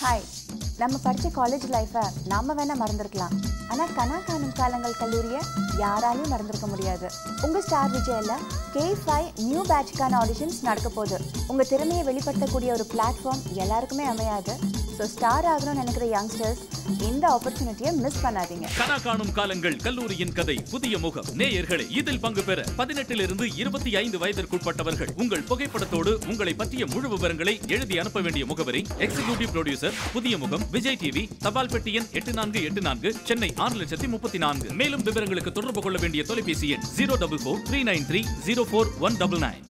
hi நம்ம படித்த college லைஃப்பை நாம வேணா மறந்துருக்கலாம் ஆனால் கனா காணும் காலங்கள் கல்லூரியை யாராலையும் மறந்துருக்க முடியாது உங்கள் ஸ்டார் விஜயில கே ஃபைவ் நியூ பேட்ச்க்கான ஆடிஷன்ஸ் நடக்க போகுது உங்கள் திறமையை வெளிப்படுத்தக்கூடிய ஒரு பிளாட்ஃபார்ம் எல்லாருக்குமே அமையாது ஸோ ஸ்டார் ஆகணும்னு நினைக்கிற யங்ஸ்டர்ஸ் இந்த ஆப்பர்ச்சுனிட்டியை மிஸ் பண்ணாதீங்க கனா காணும் காலங்கள் கல்லூரியின் கதை புதிய முகம் நேயர்களே இதில் பங்கு பெற பதினெட்டிலிருந்து இருபத்தி ஐந்து வயதிற்குட்பட்டவர்கள் உங்கள் புகைப்படத்தோடு உங்களை பற்றிய முழு விவரங்களை எழுதி அனுப்ப வேண்டிய முகவரி எக்ஸிகியூட்டிவ் ப்ரொடியூசர் புதிய முகம் விஜய் டிவி தபால் பெட்டி எண் எட்டு நான்கு எட்டு நான்கு சென்னை ஆறு லட்சத்தி முப்பத்தி நான்கு மேலும் விவரங்களுக்கு தொடர்பு கொள்ள வேண்டிய தொலைபேசி எண் zero double four three nine three zero four one double nine